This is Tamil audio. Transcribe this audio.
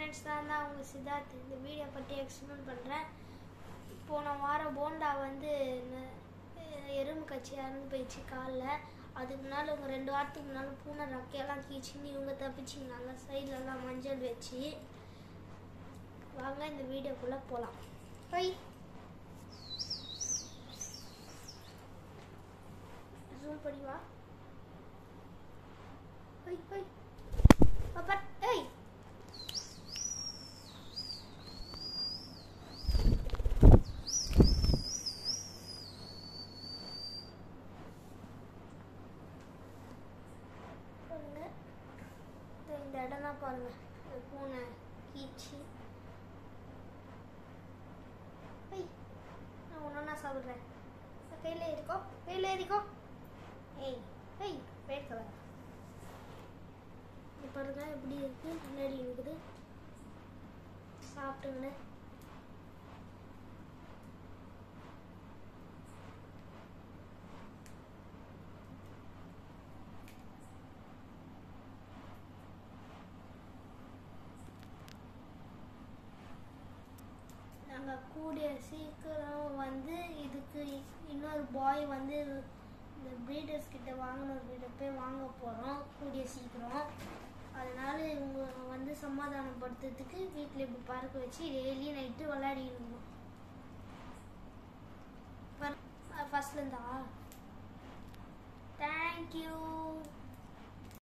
ஃப்ரெண்ட்ஸ் நான் தான் உங்கள் சித்தார்த் இந்த வீடியோ பற்றி எக்ஸ்பிளைன் பண்ணுறேன் போன வாரம் போண்டா வந்து ந- அஹ் எறும்பு கட்சி இறந்து போயிடுச்சு காலில் அதுக்கு முன்னால் இவங்க ரெண்டு வாரத்துக்கு முன்னால் பூனை ரக்கையெல்லாம் கீச்சின்னு இவங்க தப்பிச்சிங்கனாங்க சைட்லலாம் மஞ்சள் வச்சு வாங்க இந்த வீடியோக்குள்ளே போகலாம் போய் ஜூம் பண்ணி வா போய் போய் பாப்பா ஏய் பாருங்க இதோ இந்த இடம் தான் பாருங்க இந்த பூனை கீச்சு ஏய் நான் ஒன்றா சாப்பிட்றேன் கையில் ஏறிக்கோ கையில் ஏறிக்கோ ஏய் ஏய் வெயிட் கலர் இது பாருங்க எப்படி இருக்கு முன்னாடி இருக்குது சாப்பிட்டுங்கண்ணே நாங்கள் கூடிய சீக்கிரம் வந்து இதுக்கு இன்னொரு பாய் வந்து இந்த ப்ரீடர்ஸ் கிட்ட வாங்கினவர்கிட்ட போய் வாங்க போகிறோம் கூடிய சீக்கிரம் அதனால இவங்க வந்து சமாதானப்படுத்துறதுக்கு வீட்டில் இப்படி பறக்க வச்சு டெய்லி நைட்டு விளையாடிக்கணும் ஃபர்ஸ்ட்லேருந்தா தேங்க்யூ